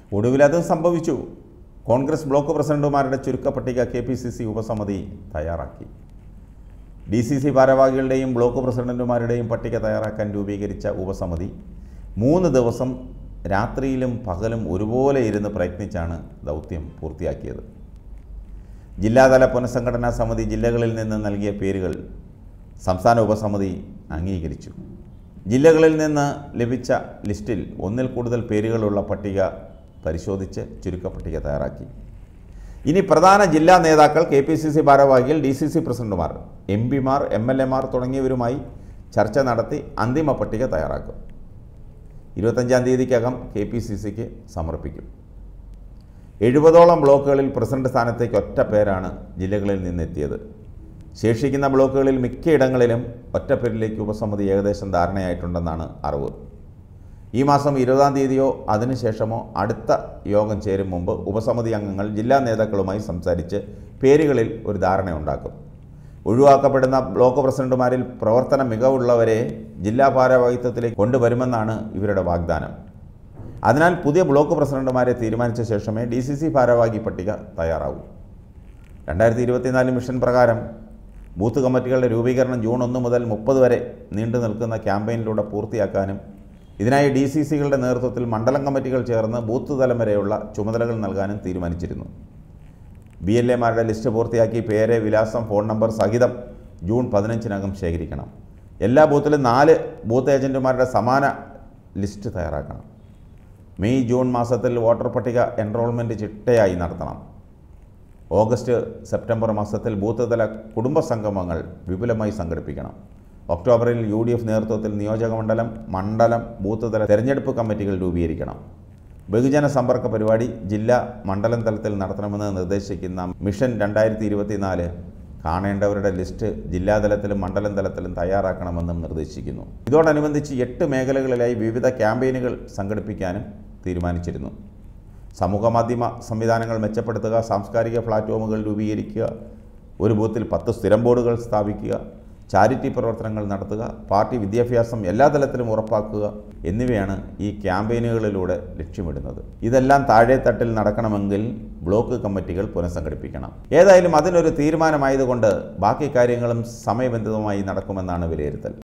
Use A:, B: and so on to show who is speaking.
A: ഒടുവിൽ അതും സംഭവിച്ചു കോൺഗ്രസ് ബ്ലോക്ക് പ്രസിഡന്റുമാരുടെ ചുരുക്കപ്പട്ടിക കെ പി സി സി ഉപസമിതി തയ്യാറാക്കി ഡി സി സി ഭാരവാഹികളുടെയും ബ്ലോക്ക് പ്രസിഡന്റുമാരുടെയും പട്ടിക തയ്യാറാക്കാൻ രൂപീകരിച്ച ഉപസമിതി മൂന്ന് ദിവസം രാത്രിയിലും പകലും ഒരുപോലെ ഇരുന്ന് പ്രയത്നിച്ചാണ് ദൗത്യം പൂർത്തിയാക്കിയത് ജില്ലാതല പുനഃസംഘടനാ സമിതി ജില്ലകളിൽ നിന്ന് നൽകിയ പേരുകൾ സംസ്ഥാന ഉപസമിതി അംഗീകരിച്ചു ജില്ലകളിൽ നിന്ന് ലഭിച്ച ലിസ്റ്റിൽ ഒന്നിൽ കൂടുതൽ പേരുകളുള്ള പട്ടിക പരിശോധിച്ച് ചുരുക്കപ്പട്ടിക തയ്യാറാക്കി ഇനി പ്രധാന ജില്ലാ നേതാക്കൾ കെ പി സി സി ഭാരവാഹികൾ ഡി സി സി പ്രസിഡന്റുമാർ എം പിമാർ എം എൽ എമാർ തുടങ്ങിയവരുമായി ചർച്ച നടത്തി അന്തിമ പട്ടിക തയ്യാറാക്കും ഇരുപത്തഞ്ചാം തീയതിക്കകം കെ പി സി സിക്ക് സമർപ്പിക്കും എഴുപതോളം ബ്ലോക്കുകളിൽ പ്രസിഡന്റ് സ്ഥാനത്തേക്ക് ഒറ്റ പേരാണ് ജില്ലകളിൽ നിന്നെത്തിയത് ശേഷിക്കുന്ന ബ്ലോക്കുകളിൽ മിക്കയിടങ്ങളിലും ഒറ്റ പേരിലേക്ക് ഉപസമിതി ഏകദേശം ധാരണയായിട്ടുണ്ടെന്നാണ് അറിവ് ഈ മാസം ഇരുപതാം തീയതിയോ അതിനുശേഷമോ അടുത്ത യോഗം ചേരും മുമ്പ് ഉപസമിതി അംഗങ്ങൾ ജില്ലാ നേതാക്കളുമായി സംസാരിച്ച് പേരുകളിൽ ഒരു ധാരണയുണ്ടാക്കും ഒഴിവാക്കപ്പെടുന്ന ബ്ലോക്ക് പ്രസിഡന്റുമാരിൽ പ്രവർത്തന മികവുള്ളവരെ ജില്ലാ ഭാരവാഹിത്വത്തിലേക്ക് കൊണ്ടുവരുമെന്നാണ് ഇവരുടെ വാഗ്ദാനം അതിനാൽ പുതിയ ബ്ലോക്ക് പ്രസിഡന്റുമാരെ തീരുമാനിച്ച ശേഷമേ ഡി സി സി ഭാരവാഹി പട്ടിക തയ്യാറാവൂ രണ്ടായിരത്തി ഇരുപത്തിനാല് മിഷൻ പ്രകാരം ബൂത്ത് കമ്മിറ്റികളുടെ രൂപീകരണം ജൂൺ ഒന്ന് മുതൽ മുപ്പത് വരെ നീണ്ടു നിൽക്കുന്ന ക്യാമ്പയിനിലൂടെ പൂർത്തിയാക്കാനും ഇതിനായി ഡി സി സികളുടെ നേതൃത്വത്തിൽ മണ്ഡലം കമ്മിറ്റികൾ ചേർന്ന് ബൂത്ത് തലം വരെയുള്ള ചുമതലകൾ നൽകാനും തീരുമാനിച്ചിരുന്നു ബി എൽ എമാരുടെ ലിസ്റ്റ് പൂർത്തിയാക്കി പേര് വിലാസം ഫോൺ നമ്പർ സഹിതം ജൂൺ പതിനഞ്ചിനകം ശേഖരിക്കണം എല്ലാ ബൂത്തിലും നാല് ബൂത്ത് ഏജൻറ്റുമാരുടെ സമാന ലിസ്റ്റ് തയ്യാറാക്കണം മെയ് ജൂൺ മാസത്തിൽ വോട്ടർ പട്ടിക എൻറോൾമെൻറ്റ് ചിട്ടയായി നടത്തണം ഓഗസ്റ്റ് സെപ്റ്റംബർ മാസത്തിൽ ബൂത്ത് തല കുടുംബ സംഗമങ്ങൾ വിപുലമായി സംഘടിപ്പിക്കണം ഒക്ടോബറിൽ യു ഡി എഫ് നേതൃത്വത്തിൽ നിയോജക മണ്ഡലം മണ്ഡലം ബൂത്ത് തല തെരഞ്ഞെടുപ്പ് കമ്മിറ്റികൾ രൂപീകരിക്കണം ബഹുജന സമ്പർക്ക പരിപാടി ജില്ലാ മണ്ഡലം തലത്തിൽ നടത്തണമെന്ന് നിർദ്ദേശിക്കുന്ന മിഷൻ രണ്ടായിരത്തി ഇരുപത്തിനാല് കാണേണ്ടവരുടെ ലിസ്റ്റ് ജില്ലാതലത്തിലും മണ്ഡലം തലത്തിലും തയ്യാറാക്കണമെന്നും നിർദ്ദേശിക്കുന്നു ഇതോടനുബന്ധിച്ച് എട്ട് മേഖലകളിലായി വിവിധ ക്യാമ്പയിനുകൾ സംഘടിപ്പിക്കാനും തീരുമാനിച്ചിരുന്നു സമൂഹമാധ്യമ സംവിധാനങ്ങൾ മെച്ചപ്പെടുത്തുക സാംസ്കാരിക പ്ലാറ്റ്ഫോമുകൾ രൂപീകരിക്കുക ഒരു ബൂത്തിൽ പത്ത് സ്ഥിരം ബോർഡുകൾ സ്ഥാപിക്കുക ചാരിറ്റി പ്രവർത്തനങ്ങൾ നടത്തുക പാർട്ടി വിദ്യാഭ്യാസം എല്ലാ തലത്തിലും ഉറപ്പാക്കുക എന്നിവയാണ് ഈ ക്യാമ്പയിനുകളിലൂടെ ലക്ഷ്യമിടുന്നത് ഇതെല്ലാം താഴെത്തട്ടിൽ നടക്കണമെങ്കിൽ ബ്ലോക്ക് കമ്മിറ്റികൾ പുനഃസംഘടിപ്പിക്കണം ഏതായാലും അതിനൊരു തീരുമാനമായതുകൊണ്ട് ബാക്കി കാര്യങ്ങളും സമയബന്ധിതമായി നടക്കുമെന്നാണ് വിലയിരുത്തൽ